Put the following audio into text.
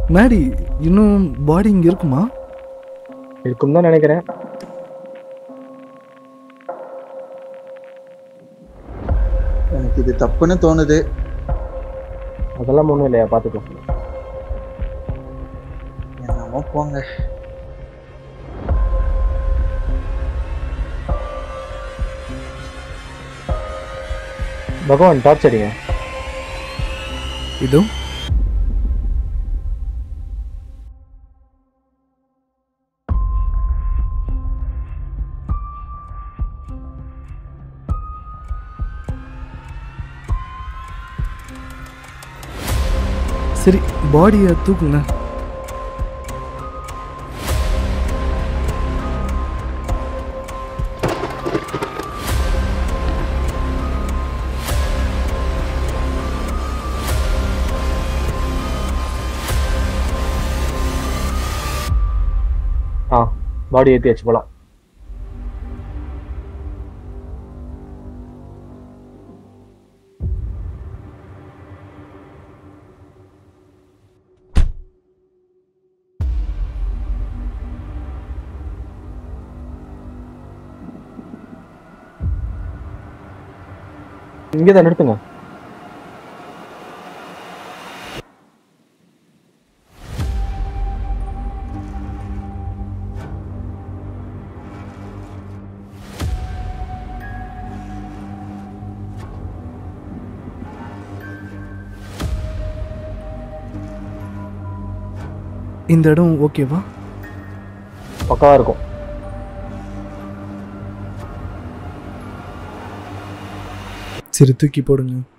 மேடி இன்னும் பாடி இங்கே இருக்குமா இருக்கும் தான் நினைக்கிறேன் எனக்கு இது தப்புன்னு தோணுது அதெல்லாம் ஒன்றும் இல்லையா பார்த்துக்கோ என்னமோ போங்க பகவான் டார்ச் அடிங்க இதோ சரி பாடியை தூக்குங்க ஆ பாடி ஏற்றி வச்சு போகலாம் இங்கே தான் நிறுத்துங்க இந்த இடம் ஓகேவா பக்காவாக இருக்கும் சரி தூக்கி போடுங்க